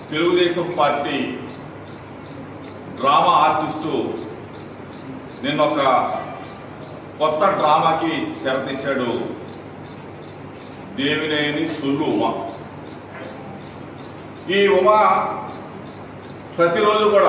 Telugu Desam party drama artist నిన్న ఒక కొత్త డ్రామాకి తెరతీశాడు దేవినేని సుల్లు ఉమ ఈ ఉమ ప్రతిరోజు కూడా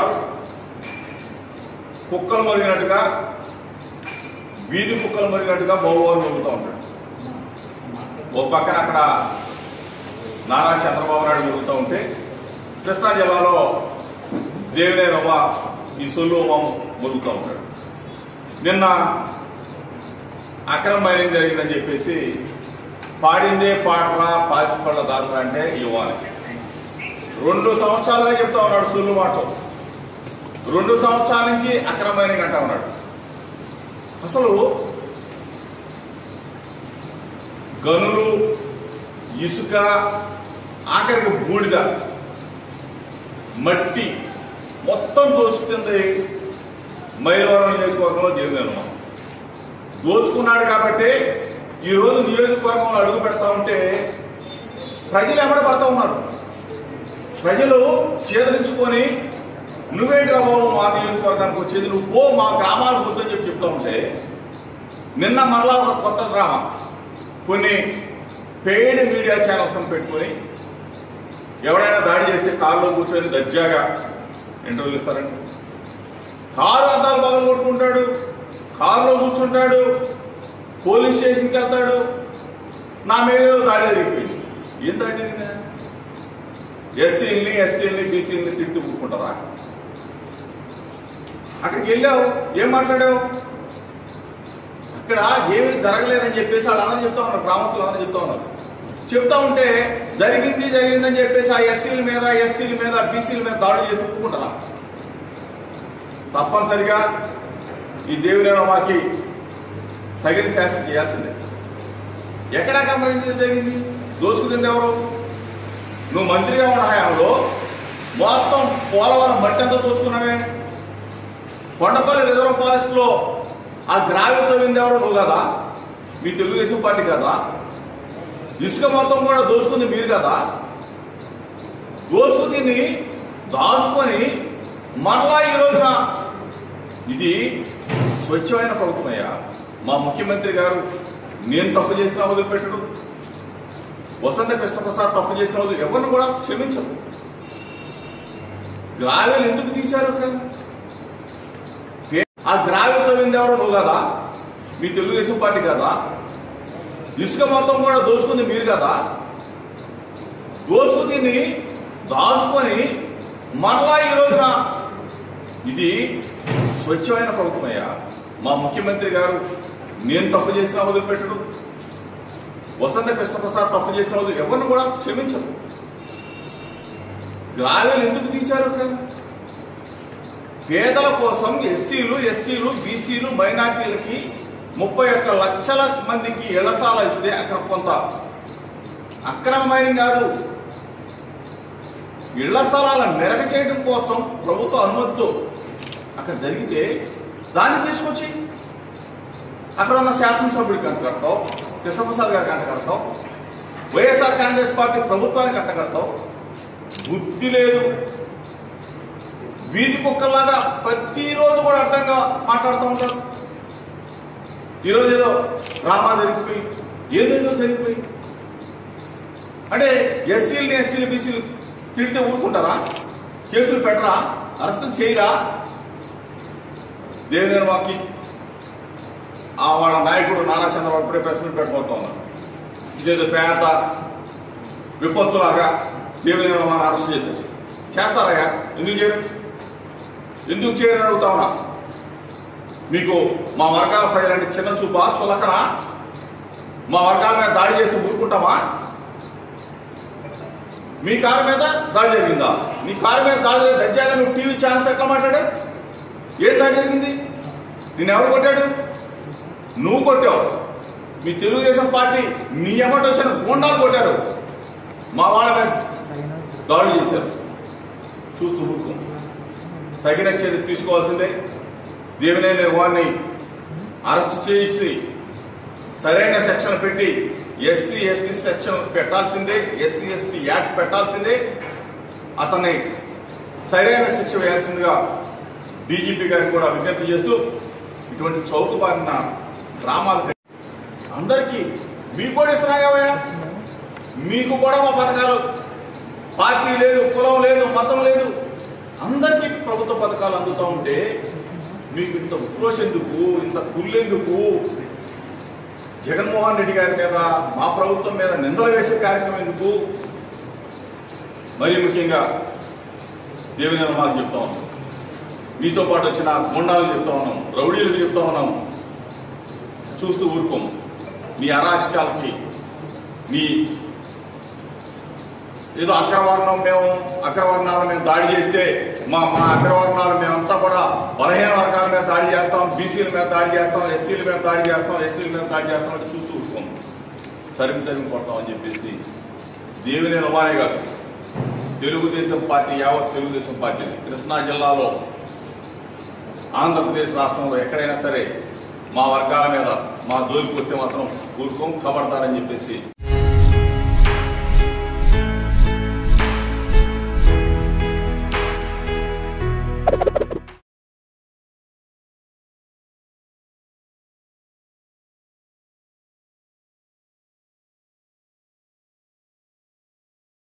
కుక్కలు మరిగినట్టుగా వీధి కుక్కలు మరిగినట్టుగా బాగోలు మరుగుతూ ఉంటాడు ఓ పక్కన అక్కడ నారా చంద్రబాబు నాయుడు మరుగుతూ ఉంటే కృష్ణా జిల్లాలో దేవినేని ఉమ ఈ సొల్లు ఉమ మరుగుతూ ఉంటాడు నిన్న అక్రమ మైనింగ్ జరిగిందని చెప్పేసి పాడిందే పాటరా పాసిపళ్ళ దారురా అంటే ఇవ్వాలి రెండు సంవత్సరాలుగా చెప్తా ఉన్నాడు సుల్లు మాట రెండు సంవత్సరాల నుంచి అక్రమ మైనింగ్ అంటా ఉన్నాడు అసలు గనులు ఇసుక ఆఖరికి బూడిద మట్టి మొత్తం దోచుకుంది మైలవరం నియోజకవర్గంలో దేవుని దోచుకున్నాడు కాబట్టి ఈ రోజు నియోజకవర్గంలో అడుగు పెడతా ఉంటే ప్రజలు ఎమ్మడి పడతా ఉన్నారు ప్రజలు చేదరించుకొని నువ్వేంటి బాబు మా నియోజకవర్గానికి వచ్చేది నువ్వు పో మా గ్రామాలకు వద్దని చెప్పి చెప్తా ఉంటే నిన్న మరలా ఒక కొత్త డ్రామా కొన్ని పెయిడ్ మీడియా ఛానల్స్ పెట్టుకొని ఎవడైనా దాడి చేస్తే కారులో కూర్చొని దర్జాగా ఇంటర్వ్యూలు ఇస్తారండి కారు అద్దాలు బాగా కొట్టుకుంటాడు కారులో కూర్చుంటాడు పోలీస్ స్టేషన్కి వెళ్తాడు నా మీద ఏదో దాడి జరిగిపోయింది ఏం దాడి జరిగిందా ఎస్సీలని ఎస్టీలని బీసీలని తిట్టి కూర్చుంటారా అక్కడికి వెళ్ళావు ఏం మాట్లాడావు అక్కడ ఏమీ జరగలేదని చెప్పేసి వాళ్ళు అందరూ చెప్తా ఉన్నారు గ్రామస్తులు అందరూ చెప్తా ఉన్నారు చెప్తా ఉంటే జరిగింది జరిగిందని చెప్పేసి ఆ ఎస్సీల మీద ఎస్టీల మీద బీసీల మీద దాడులు చేసి ఒప్పుకుంటారా తప్పనిసరిగా ఈ దేవినేని మాకి తగిన శాస్త్రం చేయాల్సిందే ఎక్కడా కనపడింది జరిగింది దోచుకుంది ఎవరు నువ్వు మంత్రిగా ఉన్న హయాంలో మొత్తం పోలవరం మట్టి అంతా దోచుకున్నావే కొండపల్లి రిజర్వ్ ఫారెస్ట్ లో ఆ గ్రావిటీ తవ్వింది ఎవరో నువ్వు కదా మీ తెలుగుదేశం పార్టీ కదా ఇసుక మొత్తం కూడా దోచుకుంది మీరు కదా దోచుకుని దాచుకొని మరలా ఈ రోజున ఇది స్వచ్ఛమైన ప్రభుత్వం అయ్యా మా ముఖ్యమంత్రి గారు నేను తప్పు చేసిన వదిలిపెట్టడు వసంత కృష్ణప్రసాద్ తప్పు చేసిన వదిలి ఎవరిని కూడా క్షమించరు గ్రావెల్ ఎందుకు తీశారు అక్కడ ఆ గ్రావెల్ తవ్వింది ఎవరో నువ్వు కదా మీ తెలుగుదేశం పార్టీ కదా ఇసుక మొత్తం కూడా దోచుకుంది మీరు కదా దోచుకుని దాచుకొని మరలా ఈ రోజున ఇది స్వచ్ఛమైన ప్రభుత్వం అయ్యా మా ముఖ్యమంత్రి గారు నేను తప్పు చేసిన వదిలిపెట్టడు వసంత కృష్ణప్రసాద్ తప్పు చేసిన వదిలి ఎవరిని కూడా క్షమించరు గ్రావెల్ ఎందుకు తీశారు అక్కడ పేదల కోసం ఎస్సీలు ఎస్టీలు బీసీలు మైనార్టీలకి ముప్పై ఒక్క లక్షల మందికి ఇళ్లసాల ఇస్తే అక్కడ కొంత అక్రమ మైనింగ్ కాదు ఇళ్ల స్థలాల మెరగ చేయడం కోసం ప్రభుత్వ అనుమతితో అక్కడ జరిగితే దాన్ని తీసుకొచ్చి అక్కడ ఉన్న శాసనసభ్యుడికి కంట కడతావు కృష్ణప్రసాద్ గారికి కంట కడతావు వైఎస్ఆర్ కాంగ్రెస్ పార్టీ ప్రభుత్వానికి కంట కడతావు బుద్ధి లేదు వీధి కుక్కల్లాగా ప్రతిరోజు కూడా అడ్డంగా మాట్లాడుతూ ఉంటారు ఈరోజు ఏదో డ్రామా జరిగిపోయి ఏదేదో జరిగిపోయి అంటే ఎస్సీలని ఎస్టీలు బీసీలు తిడితే ఊరుకుంటారా కేసులు పెట్టరా అరెస్టులు చేయరా దేవేంద్ర వాకి ఆ వాళ్ళ నాయకుడు నారా చంద్రబాబు ఇప్పుడే ప్రెస్ మీట్ పెట్టబోతా ఉన్నారు ఇదేదో పేద విపత్తులాగా దేవేంద్ర మన అరెస్ట్ చేశారు చేస్తారయ్యా ఎందుకు చేయరు ఎందుకు చేయరని అడుగుతా ఉన్నా మీకు మా వర్గాల ప్రజలంటే చిన్న చూపా చులకనా మా వర్గాల మీద దాడి చేసి ఊరుకుంటామా మీ కారు మీద దాడి జరిగిందా నీ కారు మీద దాడి జరిగి దర్జాగా నువ్వు టీవీ ఛానల్స్ ఎట్లా మాట్లాడు ఏం దాడి జరిగింది నేను ఎవడు కొట్టాడు నువ్వు కొట్టావు మీ తెలుగుదేశం పార్టీ నీ ఎమ్మటి వచ్చిన గుండాలు కొట్టారు మా వాళ్ళ మీద దాడులు చేశారు చూస్తూ ఊరుకో తగిన చర్య తీసుకోవాల్సిందే దేవినేని వారిని అరెస్ట్ చేయించి సరైన సెక్షన్ పెట్టి ఎస్సీ ఎస్టీ సెక్షన్ పెట్టాల్సిందే ఎస్సీ ఎస్టీ యాక్ట్ పెట్టాల్సిందే అతన్ని సరైన శిక్ష వేయాల్సిందిగా డీజీపీ గారికి కూడా విజ్ఞప్తి చేస్తూ ఇటువంటి చౌకబారిన డ్రామాలు అందరికీ మీకు కూడా ఇస్తున్నాయా మీకు కూడా మా పథకాలు పార్టీ లేదు కులం లేదు మతం లేదు అందరికీ ప్రభుత్వ పథకాలు అందుతూ ఉంటే మీకు ఇంత ఉక్రోష్ ఎందుకు ఇంత కుళ్ళెందుకు జగన్మోహన్ రెడ్డి గారి మీద మా ప్రభుత్వం మీద నిందలు వేసే కార్యక్రమం ఎందుకు మరీ ముఖ్యంగా దేవి నిర్మాలు చెప్తా ఉన్నాం మీతో పాటు వచ్చిన గుండాలు చెప్తా ఉన్నాం రౌడీలకు చెప్తా ఉన్నాం చూస్తూ ఊరుకోము మీ అరాచకాలకి మీ ఏదో అగ్రవర్ణం మేము అగ్రవర్ణాల మీద దాడి చేస్తే మా మా అగ్రవర్ణాలు మేమంతా కూడా బలహీన వర్గాల మీద దాడి చేస్తాం బీసీల మీద దాడి చేస్తాం ఎస్సీల మీద దాడి చేస్తాం ఎస్టీల మీద దాడి చేస్తాం అని చూస్తూ ఊరుకోము తరిమి తరిమి కొడతాం అని చెప్పేసి దేవిని రమానే కాదు తెలుగుదేశం పార్టీ యావత్ తెలుగుదేశం పార్టీ కృష్ణా జిల్లాలో ఆంధ్రప్రదేశ్ రాష్ట్రంలో ఎక్కడైనా సరే మా వర్గాల మీద మా జోలికి వస్తే మాత్రం ఊరుకోం ఖబర్దారని చెప్పేసి